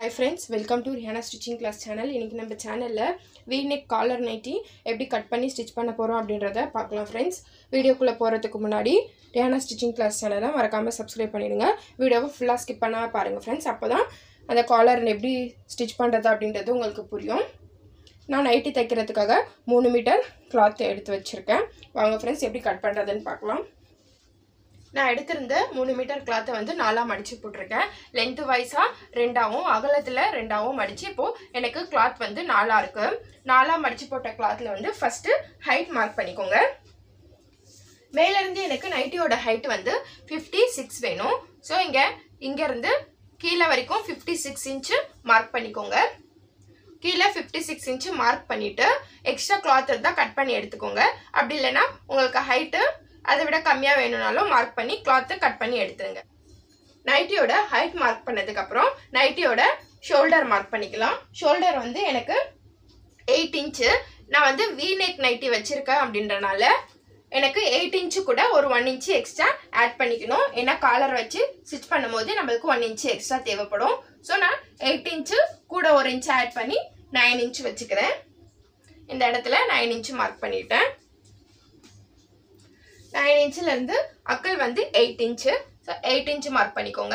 hi friends welcome to Riyana stitching class channel இன்றைக்கி நம்ம சேனலில் வீநெக் காலர் நைட்டி எப்படி கட் பண்ணி ஸ்டிச் பண்ண போகிறோம் அப்படின்றத பார்க்கலாம் ஃப்ரெண்ட்ஸ் வீடியோக்குள்ளே போகிறதுக்கு முன்னாடி ரியானா ஸ்டிச்சிங் கிளாஸ் சேனலை மறக்காமல் சப்ஸ்கிரைப் பண்ணிவிடுங்க வீடியோவை ஃபுல்லாக ஸ்கிப் பண்ணாமல் பாருங்கள் ஃப்ரெண்ட்ஸ் அப்போ தான் அந்த காலர் எப்படி ஸ்டிச் பண்ணுறது அப்படின்றது உங்களுக்கு புரியும் நான் நைட்டி தைக்கிறதுக்காக மூணு மீட்டர் கிளாத் எடுத்து வச்சுருக்கேன் வாங்க ஃப்ரெண்ட்ஸ் எப்படி கட் பண்ணுறதுன்னு பார்க்கலாம் நான் எடுத்திருந்த மூணு மீட்டர் கிளாத்தை வந்து நாலாக மடித்து போட்டிருக்கேன் லென்த்து வைஸாக ரெண்டாவும் அகலத்தில் ரெண்டாவும் மடித்து இப்போது எனக்கு கிளாத் வந்து நாலாக இருக்குது நாலாக மடித்து போட்ட கிளாத்தில் வந்து ஃபஸ்ட்டு ஹைட் மார்க் பண்ணிக்கோங்க மேலேருந்து எனக்கு நைட்டியோட ஹைட் வந்து ஃபிஃப்டி சிக்ஸ் வேணும் ஸோ இங்கே இங்கேருந்து கீழே வரைக்கும் ஃபிஃப்டி சிக்ஸ் இன்ச்சு மார்க் பண்ணிக்கோங்க கீழே ஃபிஃப்டி சிக்ஸ் இன்ச்சு மார்க் பண்ணிவிட்டு எக்ஸ்ட்ரா கிளாத் இருந்தால் கட் பண்ணி எடுத்துக்கோங்க அப்படி இல்லைன்னா உங்களுக்கு ஹைட்டு அதை விட கம்மியாக வேணும்னாலும் மார்க் பண்ணி கிளாத்தை கட் பண்ணி எடுத்துருங்க நைட்டியோட ஹைட் மார்க் பண்ணதுக்கப்புறம் நைட்டியோட ஷோல்டர் மார்க் பண்ணிக்கலாம் ஷோல்டர் வந்து எனக்கு எயிட் இன்ச்சு நான் வந்து வி நெக் நைட்டி வச்சுருக்கேன் அப்படின்றனால எனக்கு எயிட் இன்ச்சு கூட ஒரு ஒன் இன்ச்சு எக்ஸ்ட்ரா ஆட் பண்ணிக்கணும் ஏன்னா காலர் வச்சு ஸ்டிச் பண்ணும்போது நம்மளுக்கு ஒன் இன்ச்சு எக்ஸ்ட்ரா தேவைப்படும் ஸோ நான் எயிட் இன்ச்சு கூட ஒரு இன்ச்சு ஆட் பண்ணி நைன் இன்ச்சு வச்சுக்கிறேன் இந்த இடத்துல நைன் இன்ச்சு மார்க் பண்ணிட்டேன் நைன் இன்ச்சிலேருந்து அக்கல் வந்து eight inch so eight inch mark பண்ணிக்கோங்க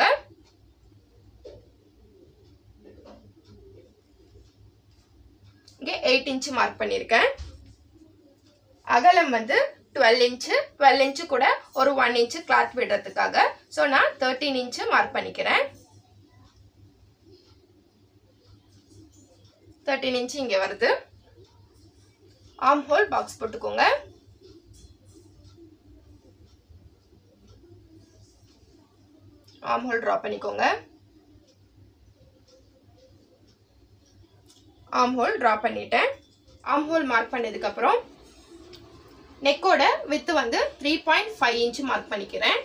இங்கே எயிட் இன்ச்சு மார்க் பண்ணியிருக்கேன் அகலம் வந்து டுவெல் இன்ச்சு டுவெல் இன்ச்சு கூட ஒரு ஒன் இன்ச்சு கிளாத் விடுறதுக்காக ஸோ நான் தேர்ட்டீன் இன்ச்சு மார்க் பண்ணிக்கிறேன் தேர்ட்டீன் இன்ச்சு இங்கே வருது ஆம் ஹோல் பாக்ஸ் போட்டுக்கோங்க ஆம் ஹோல் ட்ரா பண்ணிக்கோங்க ஆம் ஹோல் ட்ரா பண்ணிட்டேன் ஆம் ஹோல் மார்க் பண்ணதுக்கப்புறம் நெக்கோட வித்து வந்து three point five inch mark பண்ணிக்கிறேன்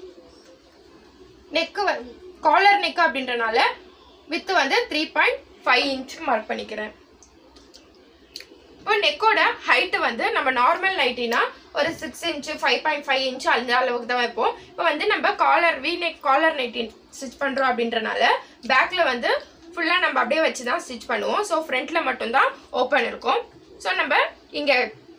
நெக்கு காலர் நெக்கு அப்படின்றனால வித்து வந்து three point five inch mark பண்ணிக்கிறேன் இப்போ நெக்கோட ஹைட்டு வந்து நம்ம நார்மல் நைட்டினா ஒரு six inch five point five inch அந்த அளவுக்கு தான் வைப்போம் இப்போ வந்து நம்ம collar V neck collar nighty stitch பண்ணுறோம் அப்படின்றனால பேக்கில் வந்து ஃபுல்லாக நம்ம அப்படியே வச்சு தான் ஸ்டிச் பண்ணுவோம் ஸோ ஃப்ரண்ட்டில் மட்டும்தான் ஓப்பன் இருக்கும் ஸோ நம்ம இங்கே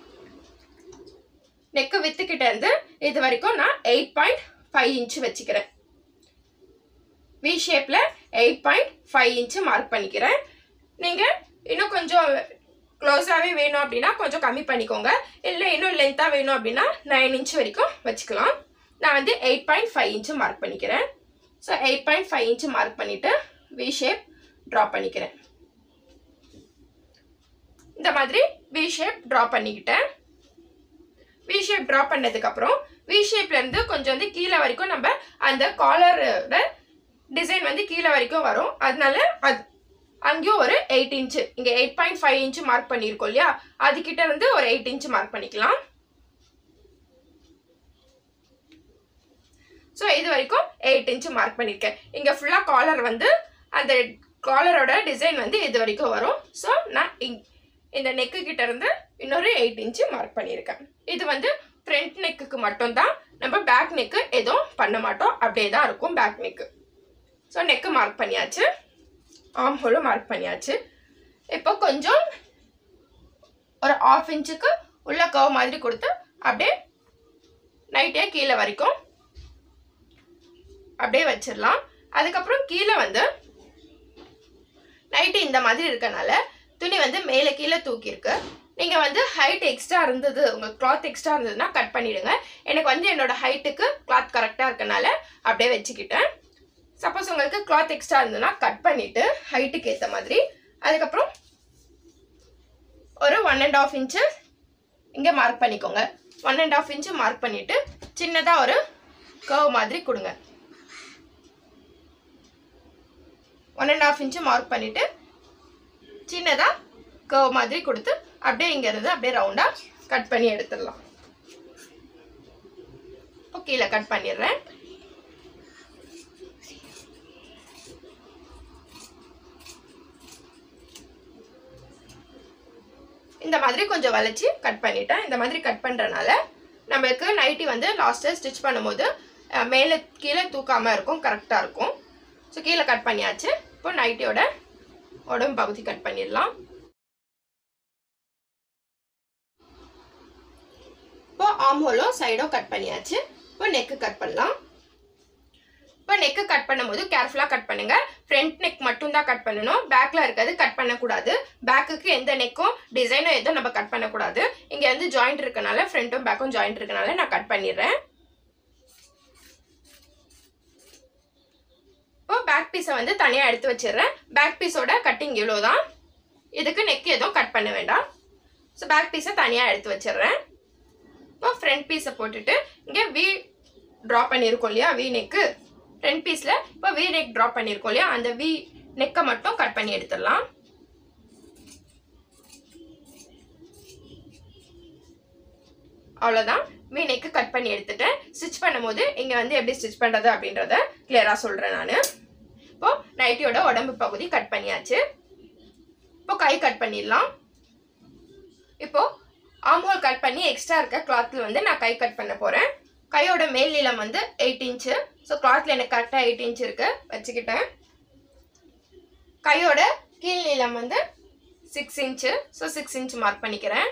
நெக்கு வித்துக்கிட்ட இருந்து இது வரைக்கும் நான் எயிட் பாயிண்ட் ஃபைவ் இன்ச்சு வச்சுக்கிறேன் வி ஷேப்பில் eight point five inch mark பண்ணிக்கிறேன் நீங்கள் இன்னும் கொஞ்சம் க்ளோஸாகவே வேணும் அப்படின்னா கொஞ்சம் கம்மி பண்ணிக்கோங்க இல்லை இன்னும் லென்த்தாக வேணும் அப்படின்னா நைன் இன்ச் வரைக்கும் வச்சுக்கலாம் நான் வந்து eight point five inch mark பண்ணிக்கிறேன் so eight point five inch mark பண்ணிவிட்டு வி ஷேப் ட்ரா பண்ணிக்கிறேன் இந்த மாதிரி வி ஷேப் ட்ரா பண்ணிக்கிட்டேன் வி ஷேப் ட்ரா பண்ணதுக்கப்புறம் வி ஷேப்லேருந்து கொஞ்சம் வந்து கீழே வரைக்கும் நம்ம அந்த காலரோட டிசைன் வந்து கீழே வரைக்கும் வரும் அதனால அது அங்கேயும் ஒரு எயிட் இன்ச்சு இங்கே eight point five inch mark பண்ணியிருக்கோம் இல்லையா அதுக்கிட்ட இருந்து ஒரு எயிட் இன்ச்சு மார்க் பண்ணிக்கலாம் ஸோ இது வரைக்கும் எயிட் இன்ச்சு மார்க் பண்ணியிருக்கேன் இங்கே ஃபுல்லாக காலர் வந்து அந்த காலரோட டிசைன் வந்து இது வரைக்கும் வரும் ஸோ நான் இங் இந்த நெக்கு கிட்ட இருந்து இன்னொரு எயிட் இன்ச்சு மார்க் பண்ணியிருக்கேன் இது வந்து ஃப்ரண்ட் நெக்குக்கு மட்டும்தான் நம்ம பேக் நெக்கு எதுவும் பண்ண மாட்டோம் அப்படியே தான் இருக்கும் back neck so neck mark பண்ணியாச்சு ஆம் ஹோலும் மார்க் பண்ணியாச்சு இப்போ கொஞ்சம் ஒரு ஆஃப் இன்ச்சுக்கு உள்ள கவ் மாதிரி கொடுத்து அப்படியே நைட்டே கீழே வரைக்கும் அப்படியே வச்சிடலாம் அதுக்கப்புறம் கீழே வந்து நைட்டு இந்த மாதிரி இருக்கனால துணி வந்து மேலே கீழே தூக்கியிருக்கு நீங்கள் வந்து ஹைட் எக்ஸ்ட்ரா இருந்தது உங்கள் கிளாத் எக்ஸ்ட்ரா இருந்ததுன்னா கட் பண்ணிவிடுங்க எனக்கு வந்து என்னோட ஹைட்டுக்கு கிளாத் கரெக்டாக இருக்கனால அப்படியே வச்சுக்கிட்டேன் சப்போஸ் உங்களுக்கு கிளாத் எக்ஸ்ட்ரா இருந்ததுன்னா கட் பண்ணிவிட்டு ஹைட்டுக்கு ஏற்ற மாதிரி அதுக்கப்புறம் ஒரு ஒன் அண்ட் ஆஃப் இன்ச்சு இங்கே மார்க் பண்ணிக்கோங்க one and half inch mark பண்ணிவிட்டு சின்னதாக ஒரு கர்வ் மாதிரி கொடுங்க one and half inch mark பண்ணிவிட்டு சின்னதாக கர்வ் மாதிரி கொடுத்து அப்படியே இங்கேருந்து அப்படியே ரவுண்டாக கட் பண்ணி எடுத்துடலாம் இப்போ கீழே கட் பண்ணிடுறேன் இந்த மாதிரி கொஞ்சம் வளைச்சி கட் பண்ணிட்டேன் இந்த மாதிரி கட் பண்ணுறனால நம்மளுக்கு நைட்டி வந்து லாஸ்ட்டு ஸ்டிச் பண்ணும்போது மேலே கீழே தூக்காமல் இருக்கும் கரெக்டாக இருக்கும் ஸோ கீழே கட் பண்ணியாச்சு இப்போ நைட்டியோட உடம்பு பகுதி கட் பண்ணிடலாம் இப்போ ஆம் ஹோலும் சைடும் கட் பண்ணியாச்சு இப்போ நெக்கு கட் பண்ணலாம் இப்போ நெக்கு கட் பண்ணும்போது கேர்ஃபுல்லாக கட் பண்ணுங்க ஃப்ரண்ட் நெக் மட்டும் தான் கட் பண்ணணும் பேக்கில் இருக்கிறது கட் பண்ணக்கூடாது பேக்குக்கு எந்த நெக்கும் டிசைனும் எதுவும் நம்ம கட் பண்ணக்கூடாது இங்கே வந்து ஜாயிண்ட் இருக்கனால ஃப்ரண்ட்டும் பேக்கும் ஜாயிண்ட் இருக்கனால நான் கட் பண்ணிடுறேன் இப்போ பேக் பீஸை வந்து தனியாக எடுத்து வச்சிடுறேன் பேக் பீஸோட கட்டிங் இவ்வளோ தான் இதுக்கு நெக் எதுவும் கட் பண்ண வேண்டாம் ஸோ பேக் பீஸை தனியாக எடுத்து வச்சிடுறேன் இப்போ ஃப்ரண்ட் பீஸை போட்டுட்டு இங்கே வி ட்ரா பண்ணியிருக்கோம் இல்லையா வி நெக்கு ஃப்ரண்ட் பீஸில் இப்போ வி நெக் ட்ரா பண்ணியிருக்கோம் இல்லையா அந்த வி நெக்கை மட்டும் கட் பண்ணி எடுத்துடலாம் அவ்வளோதான் வி நெக்கு கட் பண்ணி எடுத்துட்டேன் ஸ்டிச் பண்ணும்போது இங்கே வந்து எப்படி ஸ்டிச் பண்ணுறது அப்படின்றத கிளியராக சொல்கிறேன் நான் இப்போ நைட்டியோட உடம்பு பகுதி கட் பண்ணியாச்சு இப்போ கை கட் பண்ணிடலாம் இப்போ ஆம்ஹோல் கட் பண்ணி எக்ஸ்ட்ரா இருக்க கிளாத்தில் வந்து நான் கை கட் பண்ண போகிறேன் கையோட மேல் நீளம் வந்து எயிட் இன்ச்சு ஸோ கிளாத்தில் எனக்கு கரெக்டாக எயிட் இன்ச் இருக்கு வச்சுக்கிட்டேன் கையோட கீழ் நீளம் வந்து six inch so six inch mark பண்ணிக்கிறேன்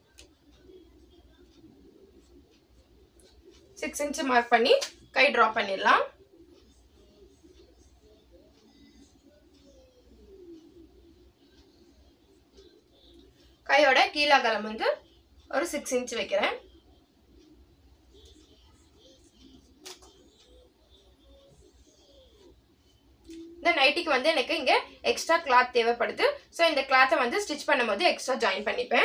சிக்ஸ் இன்ச் மார்க் பண்ணி கை ட்ரா பண்ணிடலாம் கையோட கீழாகலம் வந்து ஒரு சிக்ஸ் இன்ச் வைக்கிறேன் இந்த நைட்டிக்கு வந்து எனக்கு இங்கே எக்ஸ்ட்ரா கிளாத் தேவைப்படுது ஸோ இந்த கிளாத்தை வந்து ஸ்டிச் பண்ணும்போது எக்ஸ்ட்ரா ஜாயின் பண்ணிப்பேன்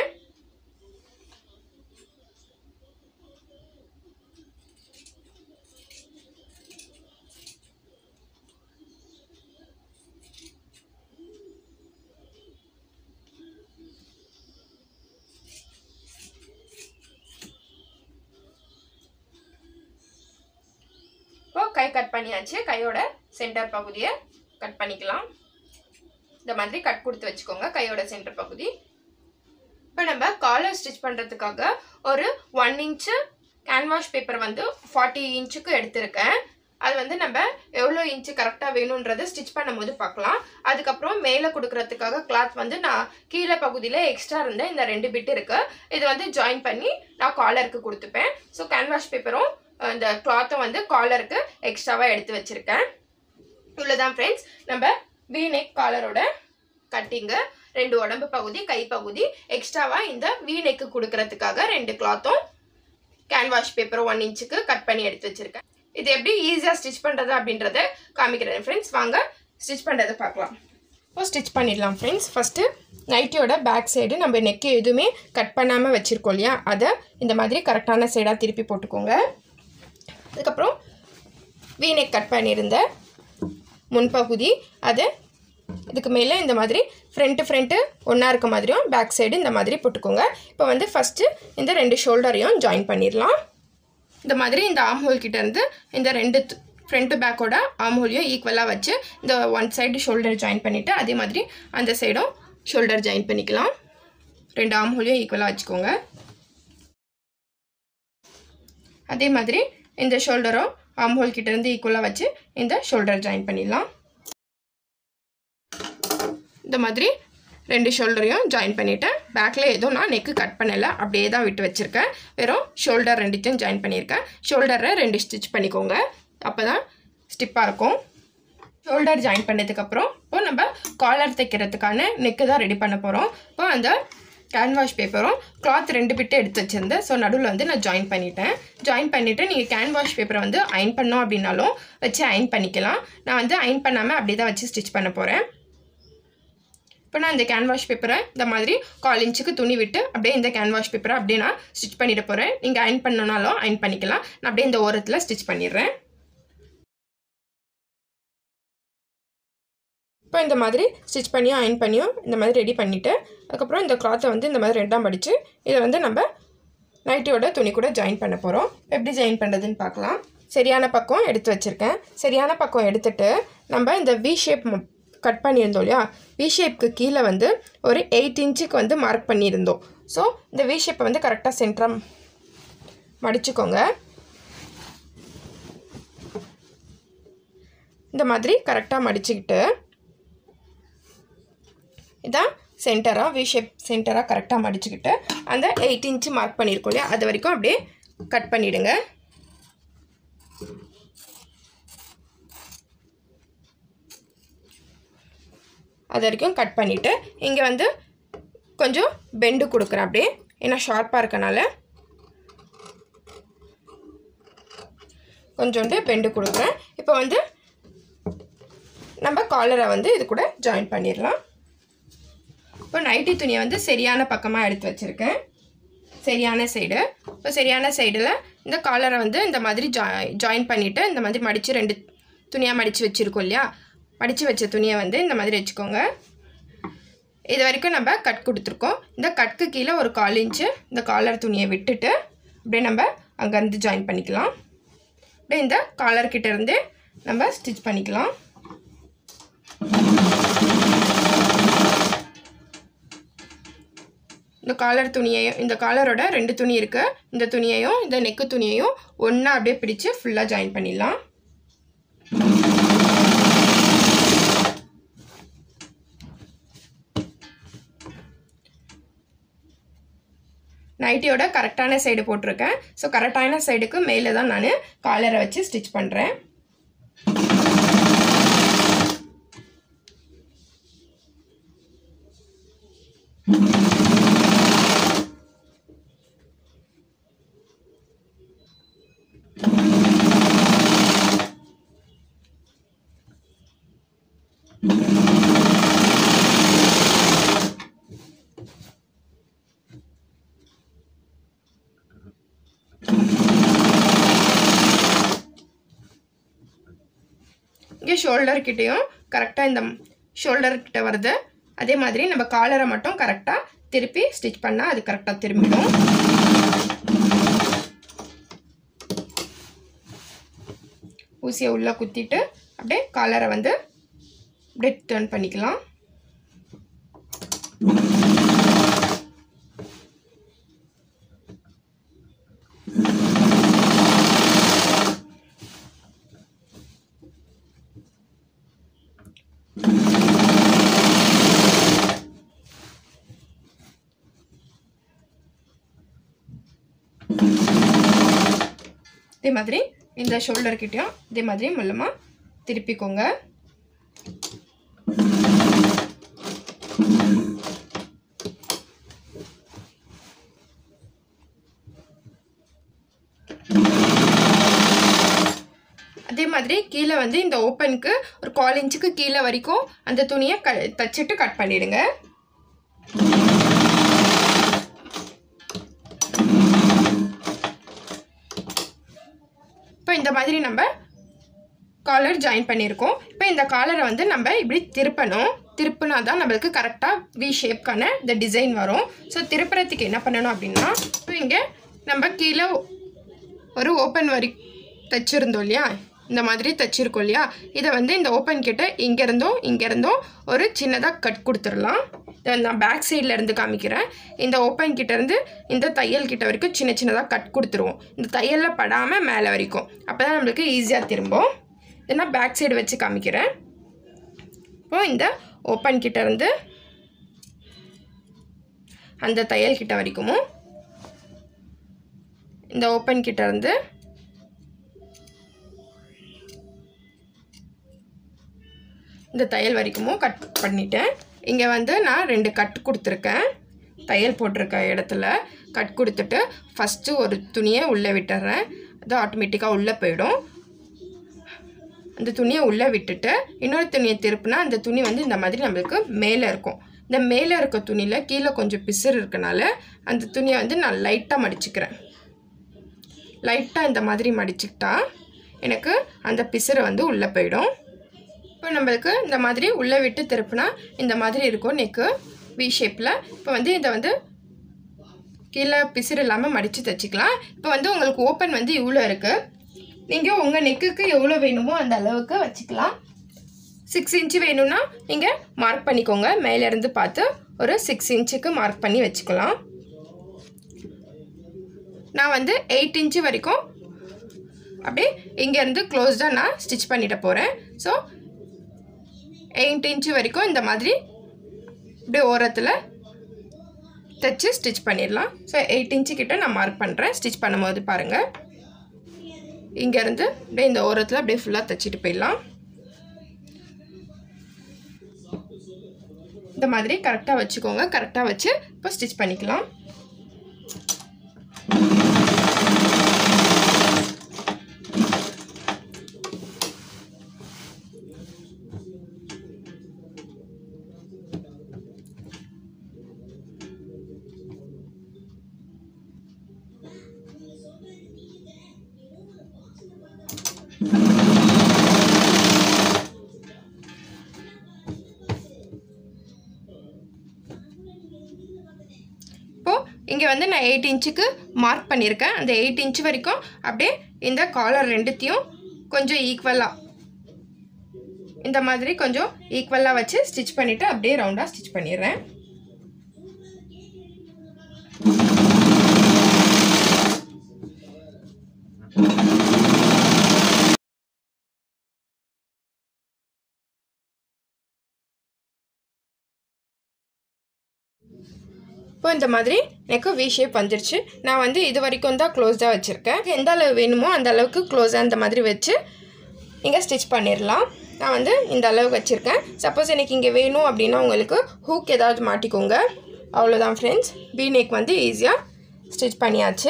இப்போ கை கட் பண்ணியாச்சு கையோட சென்டர் பகுதியை கட் பண்ணிக்கலாம் இந்த மாதிரி கட் கொடுத்து வச்சுக்கோங்க கையோட சென்டர் பகுதி இப்போ நம்ம காலர் ஸ்டிச் பண்ணுறதுக்காக ஒரு ஒன் இன்ச்சு கேன்வாஷ் பேப்பர் வந்து ஃபார்ட்டி இன்ச்சுக்கு எடுத்திருக்கேன் அது வந்து நம்ம எவ்வளோ இன்ச்சு கரெக்டாக வேணுன்றதை ஸ்டிச் பண்ணும்போது பார்க்கலாம் அதுக்கப்புறம் மேலே கொடுக்கறதுக்காக கிளாத் வந்து நான் கீழே பகுதியில் எக்ஸ்ட்ரா இருந்த இந்த ரெண்டு பிட் இருக்கு இது வந்து ஜாயின் பண்ணி நான் காலருக்கு கொடுத்துப்பேன் ஸோ கேன்வாஷ் பேப்பரும் இந்த கிளாத்தை வந்து காலருக்கு எக்ஸ்ட்ராவாக எடுத்து வச்சுருக்கேன் இவ்வளோதான் ஃப்ரெண்ட்ஸ் நம்ம வி நெக் காலரோட கட்டிங்கு ரெண்டு உடம்பு பகுதி கை பகுதி எக்ஸ்ட்ராவாக இந்த வி நெக்கு கொடுக்கறதுக்காக ரெண்டு கிளாத்தும் கேன்வாஷ் பேப்பரும் ஒன் இன்ச்சுக்கு கட் பண்ணி எடுத்து வச்சுருக்கேன் இது எப்படி ஈஸியாக ஸ்டிச் பண்ணுறது அப்படின்றத காமிக்கிறேன் ஃப்ரெண்ட்ஸ் வாங்க ஸ்டிச் பண்ணுறதை பார்க்கலாம் இப்போ ஸ்டிச் பண்ணிடலாம் ஃப்ரெண்ட்ஸ் ஃபஸ்ட்டு நைட்டியோட பேக் சைடு நம்ம நெக்கு எதுவுமே கட் பண்ணாமல் வச்சுருக்கோம் இல்லையா அதை இந்த மாதிரி கரெக்டான சைடாக திருப்பி போட்டுக்கோங்க அதுக்கப்புறம் வீநெக் கட் பண்ணியிருந்த முன்பகுதி அது இதுக்கு மேலே இந்த மாதிரி ஃப்ரண்ட்டு ஃப்ரண்ட்டு ஒன்றா இருக்க மாதிரியும் பேக் சைடு இந்த மாதிரி போட்டுக்கோங்க இப்போ வந்து ஃபஸ்ட்டு இந்த ரெண்டு ஷோல்டரையும் ஜாயின் பண்ணிடலாம் இந்த மாதிரி இந்த ஆம் ஹோல் கிட்ட இருந்து இந்த ரெண்டு ஃப்ரண்ட்டு பேக்கோட ஆம் ஹோலையும் ஈக்குவலாக வச்சு இந்த ஒன் சைடு ஷோல்டர் ஜாயின் பண்ணிவிட்டு அதே மாதிரி அந்த சைடும் ஷோல்டர் ஜாயின் பண்ணிக்கலாம் ரெண்டு ஆம் ஹோலையும் ஈக்குவலாக வச்சுக்கோங்க அதே மாதிரி இந்த ஷோல்டரும் ஆம் ஹோல் கிட்ட இருந்து ஈக்குவலாக வச்சு இந்த ஷோல்டர் ஜாயின் பண்ணிடலாம் இந்த மாதிரி ரெண்டு ஷோல்டரையும் ஜாயின் பண்ணிவிட்டேன் பேக்கில் எதுவும் நான் நெக்கு கட் பண்ணலை அப்படியே தான் விட்டு வச்சுருக்கேன் வெறும் ஷோல்டர் ரெண்டுத்தையும் ஜாயின் பண்ணியிருக்கேன் ஷோல்டரை ரெண்டு ஸ்டிச் பண்ணிக்கோங்க அப்போ தான் ஸ்டிப்பாக இருக்கும் ஷோல்டர் ஜாயின் பண்ணதுக்கப்புறம் இப்போ நம்ம காலர் தைக்கிறதுக்கான நெக்கு தான் ரெடி பண்ண போகிறோம் இப்போ அந்த கேன்வாஷ் பேப்பரும் கிளாத் ரெண்டு பிட்டு எடுத்து வச்சுருந்தேன் ஸோ நடுவில் வந்து நான் ஜாயின் பண்ணிட்டேன் ஜாயின் பண்ணிவிட்டு நீங்கள் கேன்வாஷ் பேப்பரை வந்து அயன் பண்ணோம் அப்படின்னாலும் வச்சு அயன் பண்ணிக்கலாம் நான் வந்து அயன் பண்ணாமல் அப்படியே தான் வச்சு ஸ்டிச் பண்ண போகிறேன் இப்போ நான் இந்த கேன்வாஷ் பேப்பரை இந்த மாதிரி கால் இன்ச்சுக்கு துணி விட்டு அப்படியே இந்த கேன்வாஷ் பேப்பரை அப்படியே நான் ஸ்டிச் பண்ணிட போகிறேன் நீங்கள் அயன் பண்ணனாலும் அயன் பண்ணிக்கலாம் நான் அப்படியே இந்த ஓரத்தில் ஸ்டிச் பண்ணிடுறேன் இப்போ இந்த மாதிரி ஸ்டிச் பண்ணியும் அயன் பண்ணியும் இந்த மாதிரி ரெடி பண்ணிவிட்டு அதுக்கப்புறம் இந்த கிளாத்தை வந்து இந்த மாதிரி ரெண்டாம் படித்து இதை வந்து நம்ம நைட்டியோட துணி கூட ஜாயின் பண்ண போகிறோம் எப்படி ஜாயின் பண்ணுறதுன்னு பார்க்கலாம் சரியான பக்கம் எடுத்து வச்சுருக்கேன் சரியான பக்கம் எடுத்துட்டு நம்ம இந்த வி ஷேப் கட் பண்ணியிருந்தோம் இல்லையா வி ஷேப்க்கு கீழே வந்து ஒரு எயிட் இன்ச்சுக்கு வந்து மார்க் பண்ணியிருந்தோம் ஸோ இந்த வி ஷேப்பை வந்து கரெக்டாக சென்ட்ரம் மடிச்சுக்கோங்க இந்த மாதிரி கரெக்டாக மடிச்சுக்கிட்டு இதான் சென்டராக வி ஷேப் சென்டராக கரெக்டாக மடிச்சுக்கிட்டு அந்த எயிட் இன்ச்சு மார்க் பண்ணியிருக்கோம் இல்லையா அது வரைக்கும் அப்படியே கட் பண்ணிவிடுங்க அது வரைக்கும் கட் பண்ணிவிட்டு இங்கே வந்து கொஞ்சம் பெண்டு கொடுக்குறேன் அப்படியே ஏன்னா ஷார்ப்பாக இருக்கனால கொஞ்சோண்டு பெண்டு கொடுக்குறேன் இப்போ வந்து நம்ம காலரை வந்து இது கூட ஜாயின் பண்ணிடலாம் இப்போ நைட்டி துணியை வந்து சரியான பக்கமாக எடுத்து வச்சுருக்கேன் சரியான சைடு இப்போ சரியான சைடில் இந்த காலரை வந்து இந்த மாதிரி ஜாய் ஜாயின் பண்ணிவிட்டு இந்த மாதிரி மடித்து ரெண்டு துணியாக மடித்து வச்சுருக்கோம் இல்லையா மடித்து வச்ச துணியை வந்து இந்த மாதிரி வச்சுக்கோங்க இது வரைக்கும் நம்ம கட் கொடுத்துருக்கோம் இந்த கட்க்கு கீழே ஒரு கால் இன்ச்சு இந்த காலர் துணியை விட்டுட்டு அப்படியே நம்ம அங்கேருந்து ஜாயின் பண்ணிக்கலாம் அப்படியே இந்த காலர் கிட்ட இருந்து நம்ம ஸ்டிச் பண்ணிக்கலாம் இந்த காலர் துணியையும் இந்த காலரோட ரெண்டு துணி இருக்குது இந்த துணியையும் இந்த நெக்கு துணியையும் ஒன்றா அப்படியே பிடிச்சு ஃபுல்லாக ஜாயின் பண்ணிடலாம் நைட்டியோட கரெக்டான சைடு போட்டிருக்கேன் ஸோ கரெக்டான சைடுக்கு மேலே தான் நான் காலரை வச்சு ஸ்டிச் பண்ணுறேன் இங்கே ஷோல்டர் கிட்டேயும் கரெக்டாக இந்த ஷோல்டர் கிட்ட வருது அதே மாதிரி நம்ம காலரை மட்டும் கரெக்டாக திருப்பி ஸ்டிச் பண்ணால் அது கரெக்டாக திரும்பிடும் ஊசியை உள்ளே குத்திட்டு அப்படியே காலரை வந்து அப்படியே டர்ன் பண்ணிக்கலாம் இதே மாதிரி இந்த ஷோல்டர் கிட்டேயும் இதே மாதிரி மெல்லமாக திருப்பிக்கோங்க அதே மாதிரி கீழே வந்து இந்த ஓப்பனுக்கு ஒரு கால் இன்ச்சுக்கு கீழே வரைக்கும் அந்த துணியை க தச்சுட்டு கட் பண்ணிடுங்க இப்போ இந்த மாதிரி நம்ம காலர் ஜாயின் பண்ணியிருக்கோம் இப்போ இந்த காலரை வந்து நம்ம இப்படி திருப்பணும் திருப்பினா தான் நம்மளுக்கு கரெக்டாக வி ஷேப்க்கான இந்த டிசைன் வரும் ஸோ திருப்புறதுக்கு என்ன பண்ணணும் அப்படின்னா இப்போ இங்கே நம்ம கீழே ஒரு ஓப்பன் வரி தைச்சிருந்தோம் இல்லையா இந்த மாதிரி தைச்சிருக்கோம் இல்லையா இதை வந்து இந்த ஓப்பன் கிட்ட இங்கேருந்தும் இங்கேருந்தும் ஒரு சின்னதாக கட் கொடுத்துடலாம் இதை நான் பேக் சைடில் இருந்து காமிக்கிறேன் இந்த ஓப்பன் கிட்ட இருந்து இந்த தையல் கிட்ட வரைக்கும் சின்ன சின்னதாக கட் கொடுத்துருவோம் இந்த தையலில் படாமல் மேலே வரைக்கும் அப்போ தான் நம்மளுக்கு ஈஸியாக திரும்பும் இதை நான் பேக் சைடு வச்சு காமிக்கிறேன் இப்போ இந்த ஓப்பன் கிட்ட இருந்து அந்த தையல் கிட்ட வரைக்கும் இந்த ஓப்பன் கிட்ட இருந்து இந்த தையல் வரைக்கும் கட் பண்ணிட்டேன் இங்கே வந்து நான் ரெண்டு கட் கொடுத்துருக்கேன் தையல் போட்டிருக்க இடத்துல கட் கொடுத்துட்டு ஃபஸ்ட்டு ஒரு துணியை உள்ளே விட்டுறேன் அது ஆட்டோமேட்டிக்காக உள்ளே போயிடும் அந்த துணியை உள்ளே விட்டுட்டு இன்னொரு துணியை திருப்பினா அந்த துணி வந்து இந்த மாதிரி நம்மளுக்கு மேலே இருக்கும் இந்த மேலே இருக்க துணியில் கீழே கொஞ்சம் பிசுறு இருக்கனால அந்த துணியை வந்து நான் லைட்டாக மடிச்சுக்கிறேன் லைட்டாக இந்த மாதிரி மடிச்சுக்கிட்டா எனக்கு அந்த பிசுறு வந்து உள்ளே போயிடும் இப்போ நம்மளுக்கு இந்த மாதிரி உள்ளே விட்டு திருப்பினா இந்த மாதிரி இருக்கும் நெக்கு வி ஷேப்பில் இப்போ வந்து இதை வந்து கீழே பிசுறு இல்லாமல் மடித்து தைச்சிக்கலாம் இப்போ வந்து உங்களுக்கு ஓப்பன் வந்து இவ்வளோ இருக்குது நீங்கள் உங்கள் நெக்குக்கு எவ்வளோ வேணுமோ அந்த அளவுக்கு வச்சுக்கலாம் சிக்ஸ் இன்ச்சு வேணும்னா நீங்கள் மார்க் பண்ணிக்கோங்க மேலேருந்து பார்த்து ஒரு சிக்ஸ் இன்ச்சுக்கு மார்க் பண்ணி வச்சுக்கலாம் நான் வந்து எயிட் இன்ச்சு வரைக்கும் அப்படியே இங்கேருந்து க்ளோஸ்டாக நான் ஸ்டிச் பண்ணிட போகிறேன் ஸோ எயிட் இன்ச்சு வரைக்கும் இந்த மாதிரி இப்படியே ஓரத்தில் தைச்சு ஸ்டிச் பண்ணிடலாம் ஸோ எயிட் இன்ச்சு கிட்ட நான் மார்க் பண்ணுறேன் ஸ்டிச் பண்ணும்போது பாருங்கள் இங்கேருந்து அப்படியே இந்த ஓரத்தில் அப்படியே ஃபுல்லாக தைச்சிட்டு போயிடலாம் இந்த மாதிரி கரெக்டாக வச்சுக்கோங்க கரெக்டாக வச்சு இப்போ ஸ்டிச் பண்ணிக்கலாம் இப்போது இங்கே வந்து நான் எயிட் இன்ச்சுக்கு மார்க் பண்ணியிருக்கேன் அந்த எயிட் இன்ச் வரைக்கும் அப்படியே இந்த காலர் ரெண்டுத்தையும் கொஞ்சம் ஈக்குவலாக இந்த மாதிரி கொஞ்சம் ஈக்குவலாக வச்சு ஸ்டிச் பண்ணிவிட்டு அப்படியே ரவுண்டாக ஸ்டிச் பண்ணிடுறேன் இப்போ இந்த மாதிரி எனக்கு வி ஷேப் வந்துருச்சு நான் வந்து இது வரைக்கும் தான் க்ளோஸ்டாக வச்சுருக்கேன் எந்த அளவு வேணுமோ அந்த அளவுக்கு க்ளோஸாக இந்த மாதிரி வச்சு நீங்கள் ஸ்டிச் பண்ணிடலாம் நான் வந்து இந்த அளவு வச்சுருக்கேன் சப்போஸ் எனக்கு இங்கே வேணும் அப்படின்னா உங்களுக்கு ஹூக் ஏதாவது மாட்டிக்கோங்க அவ்வளோதான் ஃப்ரெண்ட்ஸ் பி நெக் வந்து ஈஸியாக ஸ்டிச் பண்ணியாச்சு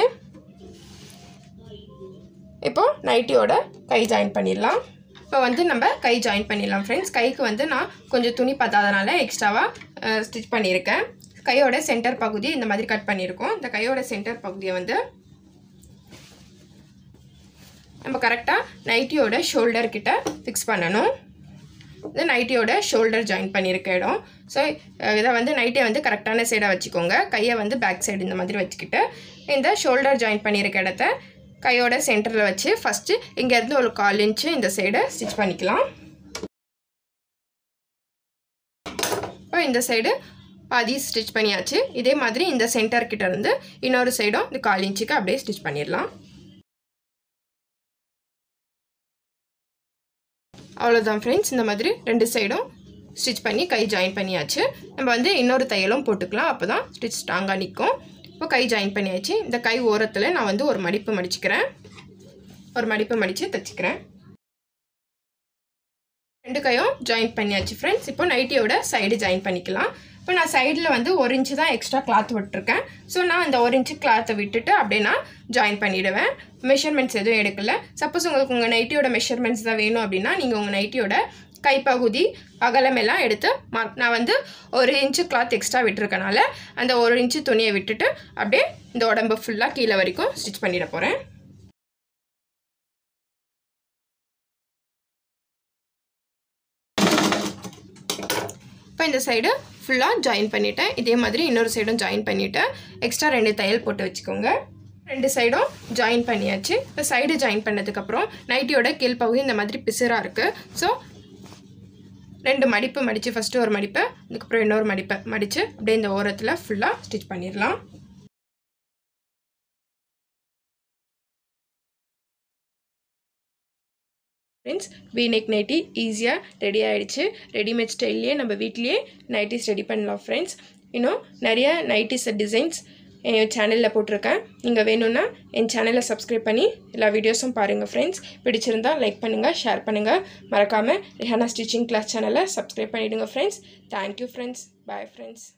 இப்போது நைட்டியோட கை ஜாயின் பண்ணிடலாம் இப்போ வந்து நம்ம கை ஜாயின் பண்ணிடலாம் ஃப்ரெண்ட்ஸ் கைக்கு வந்து நான் கொஞ்சம் துணி பத்தாதனால எக்ஸ்ட்ராவாக ஸ்டிச் பண்ணியிருக்கேன் கையோட சென்டர் பகுதி இந்த மாதிரி கட் பண்ணியிருக்கோம் இந்த கையோட சென்டர் பகுதியை வந்து நம்ம கரெக்டாக நைட்டியோட ஷோல்டர் கிட்ட ஃபிக்ஸ் பண்ணணும் இது நைட்டியோட ஷோல்டர் ஜாயின் பண்ணியிருக்க இடம் ஸோ இதை வந்து நைட்டை வந்து கரெக்டான சைடாக வச்சுக்கோங்க கையை வந்து பேக் சைடு இந்த மாதிரி வச்சுக்கிட்டு இந்த ஷோல்டர் ஜாயின் பண்ணியிருக்க இடத்த கையோட சென்டரில் வச்சு ஃபஸ்ட்டு இங்கேருந்து ஒரு கால் இன்ச்சு இந்த சைடை ஸ்டிச் பண்ணிக்கலாம் இப்போ இந்த சைடு பாதி ஸ்டிச் பண்ணியாச்சு இதே மாதிரி இந்த சென்டர் கிட்ட இருந்து இன்னொரு சைடும் இந்த கால் இன்ச்சுக்கு அப்படியே ஸ்டிச் பண்ணிடலாம் அவ்வளோதான் ஃப்ரெண்ட்ஸ் இந்த மாதிரி ரெண்டு சைடும் ஸ்டிச் பண்ணி கை ஜாயின் பண்ணியாச்சு நம்ம வந்து இன்னொரு தையலும் போட்டுக்கலாம் அப்போ தான் ஸ்டிச் ஸ்ட்ராங்காக நிற்கும் இப்போ கை ஜாயின் பண்ணியாச்சு இந்த கை ஓரத்தில் நான் வந்து ஒரு மடிப்பு மடிச்சுக்கிறேன் ஒரு மடிப்பு மடித்து தைச்சிக்கிறேன் ரெண்டு கையும் ஜாயின் பண்ணியாச்சு ஃப்ரெண்ட்ஸ் இப்போ நைட்டியோட சைடு ஜாயின் பண்ணிக்கலாம் இப்போ நான் சைடில் வந்து ஒரு இன்ச்சு தான் எக்ஸ்ட்ரா கிளாத் விட்டுருக்கேன் ஸோ நான் அந்த ஒரு இன்ச்சு கிளாத்தை விட்டுட்டு அப்படியே நான் ஜாயின் பண்ணிவிடுவேன் மெஷர்மெண்ட்ஸ் எதுவும் எடுக்கல சப்போஸ் உங்களுக்கு உங்கள் நைட்டியோட மெஷர்மெண்ட்ஸ் தான் வேணும் அப்படின்னா நீங்கள் உங்கள் நைட்டியோட கைப்பகுதி அகலம் எல்லாம் எடுத்து மார்க் நான் வந்து ஒரு இன்ச்சு கிளாத் எக்ஸ்ட்ரா விட்டுருக்கனால அந்த ஒரு இன்ச்சு துணியை விட்டுட்டு அப்படியே இந்த உடம்பு ஃபுல்லாக கீழே வரைக்கும் ஸ்டிச் பண்ணிட போகிறேன் இப்போ இந்த சைடு ஃபுல்லாக ஜாயின் பண்ணிவிட்டேன் இதே மாதிரி இன்னொரு சைடும் ஜாயின் பண்ணிவிட்டேன் எக்ஸ்ட்ரா ரெண்டு தையல் போட்டு வச்சுக்கோங்க ரெண்டு சைடும் ஜாயின் பண்ணியாச்சு இப்போ சைடு ஜாயின் பண்ணதுக்கப்புறம் நைட்டியோட கீழ்ப்பகுதி இந்த மாதிரி பிசுறாக இருக்குது ஸோ ரெண்டு மடிப்பு மடித்து ஃபஸ்ட்டு ஒரு மடிப்பை அதுக்கப்புறம் இன்னொரு மடிப்பை மடித்து அப்படியே இந்த ஓரத்தில் ஃபுல்லாக ஸ்டிச் பண்ணிடலாம் ஃப்ரெண்ட்ஸ் வி நெக் நைட்டி ஈஸியாக ரெடி ஆகிடுச்சு ரெடிமேட் ஸ்டைல்லையே நம்ம வீட்லேயே நைட்டிஸ் ரெடி பண்ணலாம் ஃப்ரெண்ட்ஸ் இன்னும் நிறைய நைட்டிஸ் டிசைன்ஸ் என் சேனலில் போட்டிருக்கேன் நீங்கள் வேணும்னா என் சேனலை சப்ஸ்கிரைப் பண்ணி எல்லா வீடியோஸும் பாருங்கள் ஃப்ரெண்ட்ஸ் பிடிச்சிருந்தா லைக் பண்ணுங்கள் ஷேர் பண்ணுங்கள் மறக்காமல் ரிஹானா ஸ்டிச்சிங் கிளாஸ் சேனலை சப்ஸ்கிரைப் பண்ணிவிடுங்க friends thank you friends bye friends